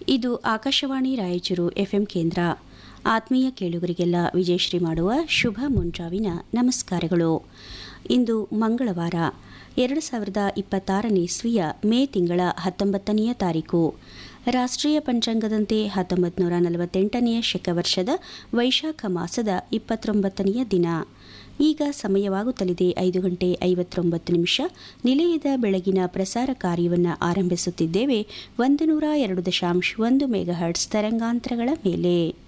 ಇದು ಆಕಾಶವಾಣಿ ರಾಯಚೂರು ಎಫ್ಎಂ ಕೇಂದ್ರ ಆತ್ಮೀಯ ಕೇಳುಗರಿಗೆಲ್ಲ ವಿಜಯಶ್ರೀ ಮಾಡುವ ಶುಭ ಮುಂಜಾವಿನ ನಮಸ್ಕಾರಗಳು ಇಂದು ಮಂಗಳವಾರ ಎರಡು ಸಾವಿರದ ಇಪ್ಪತ್ತಾರನೇ ಇಸ್ವಿಯ ಮೇ ತಿಂಗಳ ಹತ್ತೊಂಬತ್ತನೆಯ ತಾರೀಕು ರಾಷ್ಟ್ರೀಯ ಪಂಚಾಂಗದಂತೆ ಹತ್ತೊಂಬತ್ತು ನೂರ ನಲವತ್ತೆಂಟನೆಯ ಶಕವರ್ಷದ ವೈಶಾಖ ಮಾಸದ ಇಪ್ಪತ್ತೊಂಬತ್ತನೆಯ ದಿನ ಈಗ ಸಮಯವಾಗುತ್ತಲಿದೆ ಐದು ಗಂಟೆ ಐವತ್ತೊಂಬತ್ತು ನಿಮಿಷ ನಿಲಯದ ಬೆಳಗಿನ ಪ್ರಸಾರ ಕಾರ್ಯವನ್ನು ಆರಂಭಿಸುತ್ತಿದ್ದೇವೆ ಒಂದು ನೂರ ಎರಡು ದಶಾಂಶ ಒಂದು ಮೆಗಾಹರ್ಟ್ಸ್ ತರಂಗಾಂತರಗಳ ಮೇಲೆ